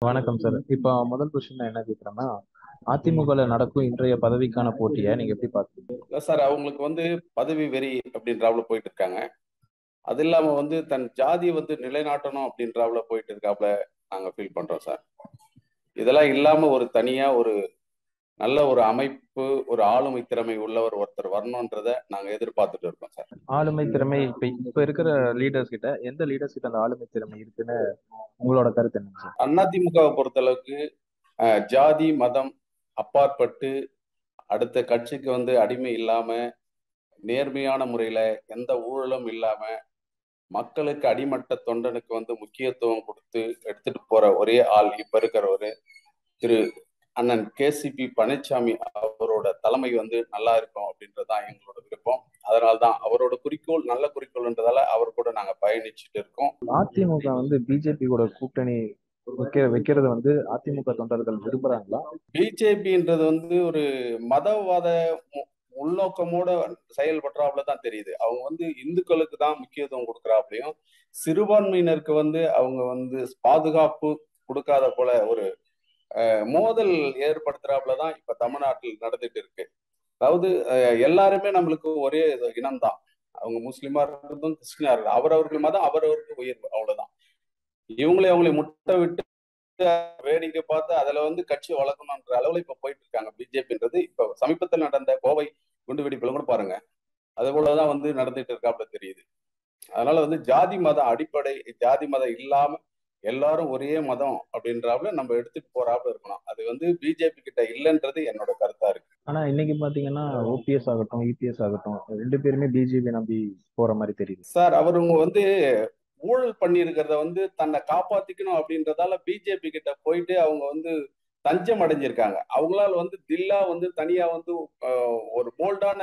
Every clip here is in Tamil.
வணக்கம் சார். இப்போ முதல் கொஸ்டின் நான் என்ன கேட்கிறேன்னா, அதிமுகல நடக்கும் இன்றைய பதவிக்கான போட்டிய நீங்க எப்படி பார்க்குறீங்க? இல்ல சார் அவங்களுக்கு வந்து பதவி வெறி அப்படின்றாப்புல போயிட்டு இருக்காங்க. அது இல்லாம வந்து தன் ஜாதிய வந்து நிலைநாட்டணும் அப்படின்றாப்புல போயிட்டு இருக்காப்புல நாங்க ஃபீல் பண்றோம் சார். இதெல்லாம் இல்லாம ஒரு தனியா ஒரு நல்ல ஒரு அமைப்பு, ஒரு ஆளுமை திறமை உள்ளவர் ஒருத்தர் வரணுன்றத நாங்க எதிர்பார்த்துட்டு இருக்கோம் சார். ஆளுமை திறமை இப்ப இப்ப இருக்கிற லீடர்ஸ் கிட்ட எந்த லீடர்ஸ் கிட்ட அந்த ஆளுமை திறமை இருக்குன்னு உங்களோட கருத்து என்னங்க சார்? அதிமுகவை பொறுத்தளவுக்கு அ ஜாதி, மதம் அப்பாற்பட்டு அடுத்த கட்சிக்கு வந்து அடிமை இல்லாம, நேர்மையான முறையில எந்த ஊழலும் இல்லாம, மக்களுக்கு அடிமட்ட தொண்டனுக்கு வந்து முக்கியத்துவம் குடுத்து எடுத்துட்டு போற ஒரே ஆள் இப்ப இருக்கிறவரு திரு அண்ணன் கே.சி.பி. பழனிச்சாமி அவரோட தலைமை வந்து நல்லா இருக்கும் அப்படின்றது தான் எங்களோட விருப்பம். அதனால தான் அவரோட குறிக்கோள் நல்ல குறிக்கோள்ன்றதால அவர் கூட நாங்க பயணிச்சுட்டு இருக்கோம். அதிமுக வந்து பிஜேபி கூட கூட்டணி வைக்க வைக்கிறது வந்து அதிமுக தொண்டர்கள் விரும்புறாங்களா? பிஜேபின்றது வந்து ஒரு மதவாத உ உள்நோக்கமோட செயல்படுறாப்புல தான் தெரியுது. அவங்க வந்து இந்துக்களுக்கு தான் முக்கியத்துவம் குடுக்குறாப்லயும், சிறுபான்மையினருக்கு வந்து அவங்க வந்து பாதுகாப்பு குடுக்காத போல ஒரு அ மோதல் ஏற்படுத்துறாப்புல தான் இப்ப தமிழ்நாட்டில் நடந்துட்டு இருக்கு. அதாவது அ எல்லாருமே நம்மளுக்கு ஒரே இனம் தான். அவங்க முஸ்லிமா இருக்கட்டும், கிறிஸ்டியனா இருக்கட்டும். அவரவர்கள் மதம் அவரவருக்கு உயர்வு அவ்வளவுதான். இவங்களே அவங்கள முட்ட விட்டு வேடிக்கை பார்த்து அதுல வந்து கட்சி வளர்க்கணும்ன்ற அளவுல இப்ப போயிட்டு இருக்காங்க பிஜேபின்றது. இப்ப சமீபத்தில் நடந்த கோவை குண்டு வெடிப்புல கூட பாருங்க. அது போலதான் வந்து நடந்துட்டு இருக்காப்புல தெரியுது. அதனால வந்து ஜாதி மத அடிப்படை ஜாதி மதம் இல்லாம எல்லாரும் ஒரே மதம் அப்படின்றாப்புல நம்ம எடுத்துட்டு போறாப்புல இருக்கணும். அது வந்து பிஜேபி கிட்ட இல்லன்றது என்னோட கருத்தா இருக்கு. ஆனா இன்னைக்கு பாத்தீங்கன்னா ஓபிஎஸ் ஆகட்டும், இபிஎஸ் ஆகட்டும் 2 பேருமே பிஜேபி நம்பி போற மாரி தெரியுது. சார் அவருங்க வந்து ஊழல் பண்ணியிருக்கிறத வந்து தன்னை காப்பாத்திக்கணும் அப்படின்றதால பிஜேபி கிட்ட போயிட்டு அவங்க வந்து தஞ்சம் அடைஞ்சிருக்காங்க. அவங்களால வந்து தில்லா வந்து தனியா வந்து அ ஒரு போல்டான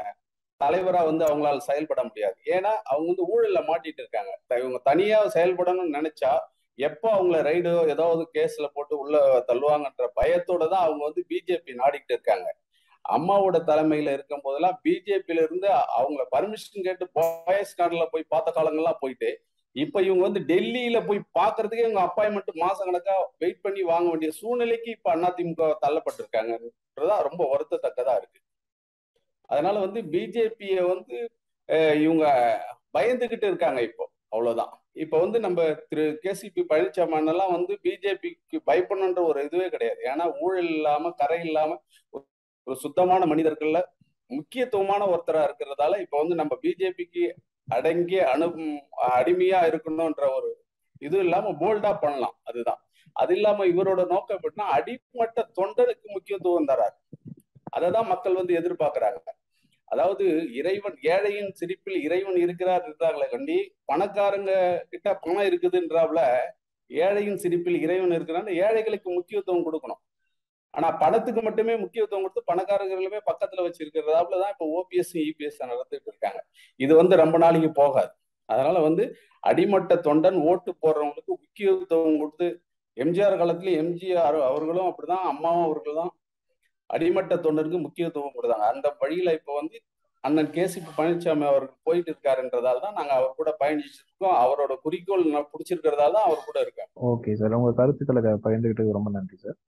தலைவரா வந்து அவங்களால செயல்பட முடியாது. ஏன்னா அவங்க வந்து ஊழல்ல மாட்டிட்டு இருக்காங்க. இவங்க தனியா செயல்படணும்னு நினைச்சா எப்ப அவங்கள ரைடோ ஏதாவது கேஸ்ல போட்டு உள்ள தள்ளுவாங்கன்ற பயத்தோட தான் அவங்க வந்து பிஜேபி நாடிக்கிட்டு இருக்காங்க. அம்மாவோட தலைமையில இருக்கும் போதெல்லாம் பிஜேபியில இருந்து அவங்கள பர்மிஷன் கேட்டு பாய்ஸ் கார்டர்ல போய் பார்த்த காலங்கள்லாம் போயிட்டு, இப்ப இவங்க வந்து டெல்லியில போய் பார்க்கறதுக்கே இவங்க அப்பாயின்மெண்ட் மாசக்கணக்கா வெயிட் பண்ணி வாங்க வேண்டிய சூழ்நிலைக்கு இப்ப அதிமுக தள்ளப்பட்டிருக்காங்கன்றதுதான் ரொம்ப வருத்தத்தக்கதா இருக்கு. அதனால வந்து பிஜேபிய வந்து அ இவங்க பயந்துகிட்டு இருக்காங்க இப்போ. அவ்வளவுதான். இப்ப வந்து நம்ம திரு கே.சி.பி. பழனிச்சாமி அண்ணன்லாம் வந்து பிஜேபிக்கு பயப்படணுன்ற ஒரு இதுவே கிடையாது. ஏன்னா ஊழல் இல்லாம, கரை இல்லாம ஒரு சுத்தமான மனிதர்கள்ல முக்கியத்துவமான ஒருத்தரா இருக்கிறதால இப்ப வந்து நம்ம பிஜேபிக்கு அடங்கிய அணு அடிமையா இருக்கணும்ன்ற ஒரு இது இல்லாம போல்டா பண்ணலாம். அதுதான். அது இல்லாம இவரோட நோக்கம் எப்படின்னா அடிமட்ட தொண்டனுக்கு முக்கியத்துவம் தராரு. அததான் மக்கள் வந்து எதிர்பார்க்கிறாங்க. அதாவது இறைவன் ஏழையின் சிரிப்பில் இறைவன் இருக்கிறார் என்றார்களே கண்டி, பணக்காரங்க கிட்ட பணம் இருக்குதுன்றாப்புல ஏழையின் சிரிப்பில் இறைவன் இருக்கிறான்னு ஏழைகளுக்கு முக்கியத்துவம் குடுக்கணும். ஆனா பணத்துக்கு மட்டுமே முக்கியத்துவம் குடுத்து பணக்காரர்களுமே பக்கத்துல வச்சிருக்கிறதாப்புல தான் இப்ப ஓபிஎஸ், இபிஎஸ் நடந்துட்டு இருக்காங்க. இது வந்து ரொம்ப நாளைக்கு போகாது. அதனால வந்து அடிமட்ட தொண்டன் ஓட்டு போடுறவங்களுக்கு முக்கியத்துவம் குடுத்து எம்ஜிஆர் காலத்துல எம்ஜிஆர் அவர்களும் அப்படிதான், அம்மாவும் அவர்கள் தான் அடிமட்ட தொண்டருக்கு முக்கியத்துவம் குடுத்தாங்க. அந்த வழியில இப்ப வந்து அண்ணன் கே.சி.பி. பழனிச்சாமி அவர்கள் போயிட்டு இருக்காருன்றதால தான் நாங்க அவர் கூட பயணிச்சுட்டு இருக்கோம். அவரோட குறிக்கோள் புடிச்சிருக்கிறதால தான் அவர் கூட இருக்கேன். Okay sir. உங்க கருத்துக்கள பகிர்ந்துகிட்டதுக்கு ரொம்ப நன்றி சார்.